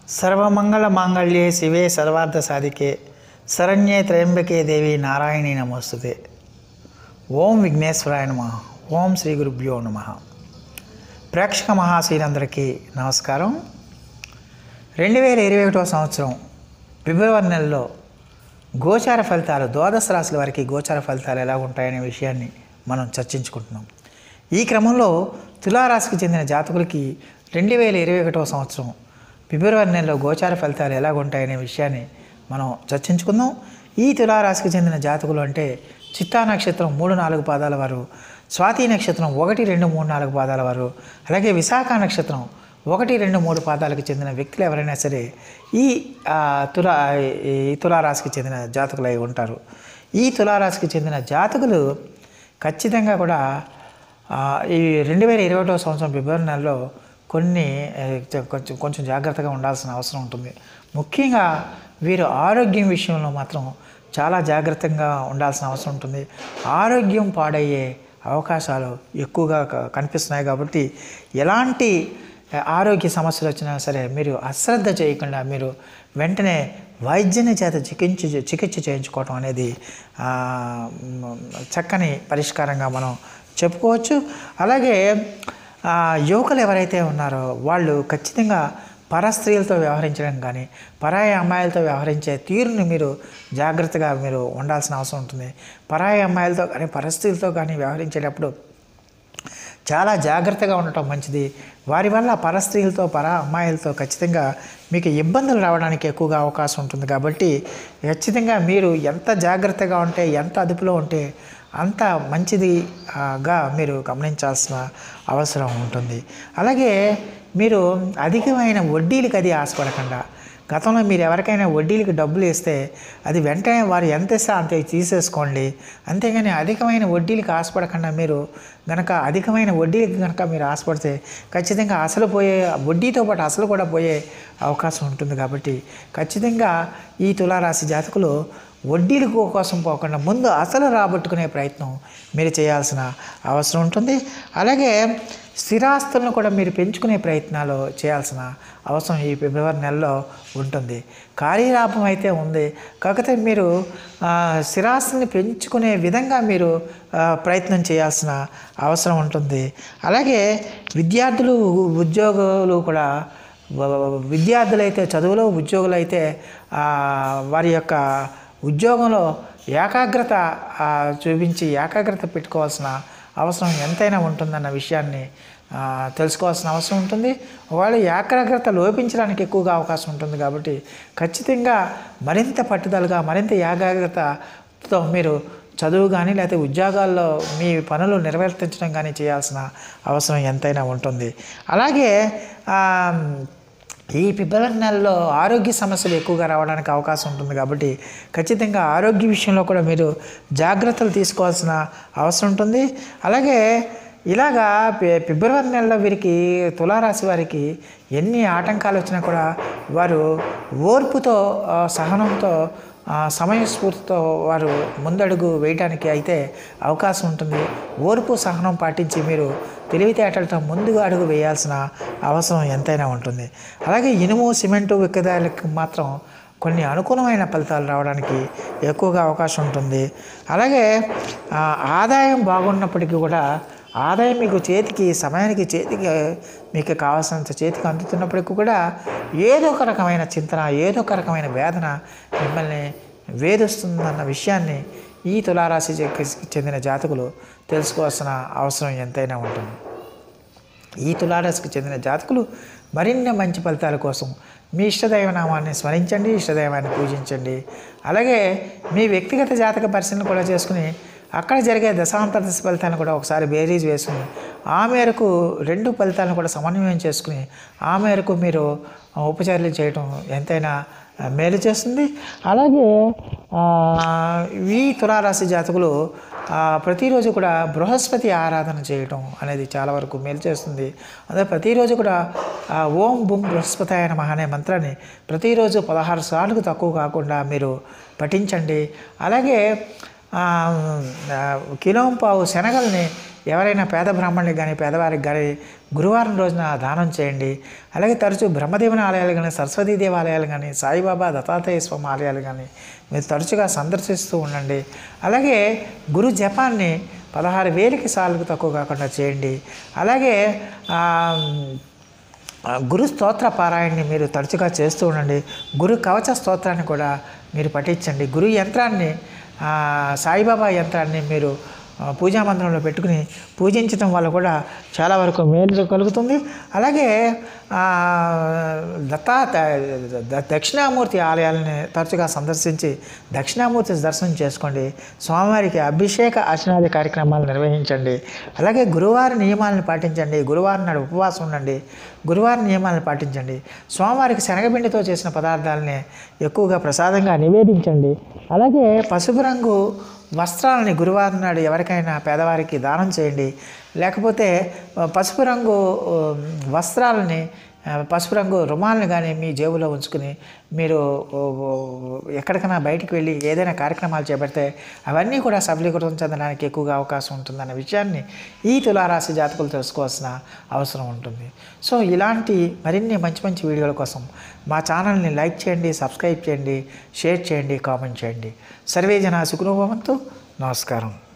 సర్వమంగళ మాంగళ్యే శివే సర్వార్థ సాధికే శరణ్యే త్రయంబకే దేవి నారాయణీ నమోస్తుతే ఓం విఘ్నేశ్వరాయ నమ ఓం శ్రీ గురుభ్యో నమ ప్రేక్షక మహాశీలందరికీ నమస్కారం రెండు వేల ఇరవై ఒకటో సంవత్సరం ఫిబ్రవరి నెలలో గోచార ఫలితాలు ద్వాదశ రాశుల వారికి గోచార ఫలితాలు ఎలా ఉంటాయనే విషయాన్ని మనం చర్చించుకుంటున్నాం ఈ క్రమంలో తులారాశికి చెందిన జాతకులకి రెండు వేల ఇరవై ఒకటో సంవత్సరం ఫిబ్రవరి నెలలో గోచార ఫలితాలు ఎలా ఉంటాయనే విషయాన్ని మనం చర్చించుకుందాం ఈ తులారాశికి చెందిన జాతకులు అంటే చిత్తా నక్షత్రం మూడు నాలుగు పాదాల వారు స్వాతి నక్షత్రం ఒకటి రెండు మూడు నాలుగు పాదాల వారు అలాగే విశాఖ నక్షత్రం ఒకటి రెండు మూడు పాదాలకు చెందిన వ్యక్తులు ఎవరైనా సరే ఈ ఆ, తులా ఈ తులారాశికి చెందిన జాతకులు అయి ఉంటారు ఈ తులారాశికి చెందిన జాతకులు ఖచ్చితంగా కూడా ఆ, ఈ రెండు వేల ఇరవై ఒకటో సంవత్సరం ఫిబ్రవరి నెలలో కొన్ని ఏ, చ- కొంచెం కొంచెం జాగ్రత్తగా ఉండాల్సిన అవసరం ఉంటుంది ముఖ్యంగా వీరు ఆరోగ్యం విషయంలో మాత్రం చాలా జాగ్రత్తగా ఉండాల్సిన అవసరం ఉంటుంది ఆరోగ్యం పాడయ్యే అవకాశాలు ఎక్కువగా క- కనిపిస్తున్నాయి కాబట్టి ఎలాంటి ఆ, ఆరోగ్య సమస్యలు వచ్చినా సరే మీరు అశ్రద్ధ చేయకుండా మీరు వెంటనే వైద్యుని చేత చికిత్స చికిత్స చేయించుకోవటం అనేది ఆ, మ్, చక్కని పరిష్కారంగా మనం చెప్పుకోవచ్చు అలాగే ఆ, యువకులు ఎవరైతే ఉన్నారో వాళ్ళు ఖచ్చితంగా పరస్త్రీలతో వ్యవహరించడం కానీ పరాయి అమ్మాయిలతో వ్యవహరించే తీరుని మీరు జాగ్రత్తగా మీరు ఉండాల్సిన అవసరం ఉంటుంది పరాయి అమ్మాయిలతో కానీ పరస్త్రీలతో కానీ వ్యవహరించేటప్పుడు చాలా జాగ్రత్తగా ఉండటం మంచిది వారి వల్ల పరస్త్రీలతో పర అమ్మాయిలతో ఖచ్చితంగా మీకు ఇబ్బందులు రావడానికి ఎక్కువగా అవకాశం ఉంటుంది కాబట్టి ఖచ్చితంగా మీరు ఎంత జాగ్రత్తగా ఉంటే ఎంత అదుపులో ఉంటే అంత మంచిదిగా మీరు గమనించాల్సిన అవసరం ఉంటుంది అలాగే మీరు అధికమైన వడ్డీలకు అది ఆశపడకుండా గతంలో మీరు ఎవరికైనా వడ్డీలకు డబ్బులు ఇస్తే అది వెంటనే వారు ఎంత ఇస్తే అంత తీసేసుకోండి అంతేగాని అధికమైన వడ్డీలకు ఆశపడకుండా మీరు గనక అధికమైన వడ్డీలకు కనుక మీరు ఆశపడితే ఖచ్చితంగా అసలు పోయే వడ్డీతో పాటు అసలు కూడా పోయే అవకాశం ఉంటుంది కాబట్టి ఖచ్చితంగా ఈ తులారాశి జాతకులు వడ్డీల కోసం పోకుండా ముందు అసలు రాబట్టుకునే ప్రయత్నం మీరు చేయాల్సిన అవసరం ఉంటుంది అలాగే స్థిరాస్తులను కూడా మీరు పెంచుకునే ప్రయత్నాలు చేయాల్సిన అవసరం ఈ ఫిబ్రవరి నెలలో ఉంటుంది కార్యలాభం అయితే ఉంది కాకపోతే మీరు ఆ, స్థిరాస్తుల్ని పెంచుకునే విధంగా మీరు ఆ, ప్రయత్నం చేయాల్సిన అవసరం ఉంటుంది అలాగే విద్యార్థులు ఉద్యోగులు కూడా వ- వ- విద్యార్థులైతే చదువులో ఉద్యోగులు అయితే ఆ, వారి యొక్క ఉద్యోగంలో ఏకాగ్రత ఆ, చూపించి ఏకాగ్రత పెట్టుకోవాల్సిన అవసరం ఎంతైనా ఉంటుందన్న విషయాన్ని ఆ, తెలుసుకోవాల్సిన అవసరం ఉంటుంది ఒకవేళ ఏకాగ్రత లోపించడానికి ఎక్కువగా అవకాశం ఉంటుంది కాబట్టి ఖచ్చితంగా మరింత పట్టుదలగా మరింత ఏకాగ్రతతో మీరు చదువు కానీ లేకపోతే ఉద్యోగాల్లో మీ పనులు నిర్వర్తించడం కానీ చేయాల్సిన అవసరం ఎంతైనా ఉంటుంది అలాగే ఆ, ఈ ఫిబ్రవరి నెలలో ఆరోగ్య సమస్యలు ఎక్కువగా రావడానికి అవకాశం ఉంటుంది కాబట్టి ఖచ్చితంగా ఆరోగ్య విషయంలో కూడా మీరు జాగ్రత్తలు తీసుకోవాల్సిన అవసరం ఉంటుంది అలాగే ఇలాగా ఫి- ఫిబ్రవరి నెలలో వీరికి తులారాశి వారికి ఎన్ని ఆటంకాలు వచ్చినా కూడా వారు ఓర్పుతో ఆ, సహనంతో ఆ, సమయస్ఫూర్తితో వారు ముందడుగు వేయడానికి అయితే అవకాశం ఉంటుంది ఓర్పు సహనం పాటించి మీరు తెలివితేటలతో ముందుగా అడుగు వేయాల్సిన అవసరం ఎంతైనా ఉంటుంది అలాగే ఇనుము సిమెంటు విక్కదాలకు మాత్రం కొన్ని అనుకూలమైన ఫలితాలు రావడానికి ఎక్కువగా అవకాశం ఉంటుంది అలాగే ఆ, ఆదాయం బాగున్నప్పటికీ కూడా ఆదాయం మీకు చేతికి సమయానికి చేతికి మీకు కావాల్సినంత చేతికి అందుతున్నప్పటికీ కూడా ఏదో ఒక రకమైన చింతన ఏదో ఒక రకమైన వేదన మిమ్మల్ని వేధిస్తుందన్న విషయాన్ని ఈ తులారాశి చెందిన జాతకులు తెలుసుకోవాల్సిన అవసరం ఎంతైనా ఉంటుంది ఈ తులారాశికి చెందిన జాతకులు మరిన్ని మంచి ఫలితాల కోసం మీ ఇష్టదైవ నామాన్ని స్మరించండి ఇష్టదైవాన్ని పూజించండి అలాగే మీ వ్యక్తిగత జాతక పరిశీలన కూడా చేసుకుని అక్కడ జరిగే దశాంతర దశ ఫలితాలను కూడా ఒకసారి బేరీజ్ వేసుకుని ఆ మేరకు రెండు ఫలితాలను కూడా సమన్వయం చేసుకుని ఆ మేరకు మీరు ఆ, ఉపచర్యలు చేయటం ఎంతైనా ఆ, మేలు చేస్తుంది అలాగే ఆ, ఈ తులారాశి జాతకులు ఆ, ప్రతిరోజు కూడా బృహస్పతి ఆరాధన చేయటం అనేది చాలా వరకు మేలు చేస్తుంది అదే ప్రతిరోజు కూడా ఆ, ఓం బుం బృహస్పతి అయిన అనే మంత్రాన్ని ప్రతిరోజు పదహారు సార్లు తక్కువ కాకుండా మీరు పఠించండి అలాగే ఆ, ఆ, కిలోం పావు శనగల్ని ఎవరైనా పేద బ్రాహ్మణులకు కానీ పేదవారికి కానీ గురువారం రోజున దానం చేయండి అలాగే తరచూ బ్రహ్మదేవుని ఆలయాలు కానీ సరస్వతీ దేవాలయాలు కానీ సాయిబాబా దత్తాత్రేయ స్వామి ఆలయాలు కానీ మీరు తరచుగా సందర్శిస్తూ ఉండండి అలాగే గురు జపాన్ని పదహారు వేలకి సార్లకు తక్కువ కాకుండా చేయండి అలాగే ఆ, ఆ గురు స్తోత్ర పారాయణని మీరు తరచుగా చేస్తూ ఉండండి గురు కవచ స్తోత్రాన్ని కూడా మీరు పఠించండి గురు యంత్రాన్ని ఆ, సాయిబాబా యంత్రాన్ని మీరు ఆ, పూజా మందిరంలో పెట్టుకుని పూజించడం వల్ల కూడా చాలా వరకు మేలు కలుగుతుంది అలాగే ఆ, దత్తా ద- ద- దక్షిణామూర్తి ఆలయాలని తరచుగా సందర్శించి దక్షిణామూర్తి దర్శనం చేసుకోండి స్వామివారికి అభిషేక అర్చనాది కార్యక్రమాలు నిర్వహించండి అలాగే గురువారి నియమాలను పాటించండి గురువారం నాడు ఉపవాసం ఉండండి గురువారి నియమాలను పాటించండి స్వామివారికి శనగపిండితో చేసిన పదార్థాలని ఎక్కువగా ప్రసాదంగా నివేదించండి అలాగే పసుపు రంగు వస్త్రాలని గురువారం నాడు ఎవరికైనా పేదవారికి దానం చేయండి లేకపోతే ఆ, పసుపు రంగు ఆ, వస్త్రాలని ఆ, పసుపు రంగు రుమాలని కానీ మీ జేబులో ఉంచుకుని మీరు ఓ, ఓ, ఎక్కడికైనా బయటికి వెళ్ళి ఏదైనా కార్యక్రమాలు చేపడితే అవన్నీ కూడా సఫలీకృతం చెందడానికి ఎక్కువగా అవకాశం ఉంటుందన్న విషయాన్ని ఈ తులారాశి జాతకులు తెలుసుకోవాల్సిన అవసరం ఉంటుంది సో ఇలాంటి మరిన్ని మంచి మంచి వీడియోల కోసం మా ఛానల్ని లైక్ చేయండి సబ్స్క్రైబ్ చేయండి షేర్ చేయండి కామెంట్ చేయండి సర్వే జన సుఖనుభవంతు నమస్కారం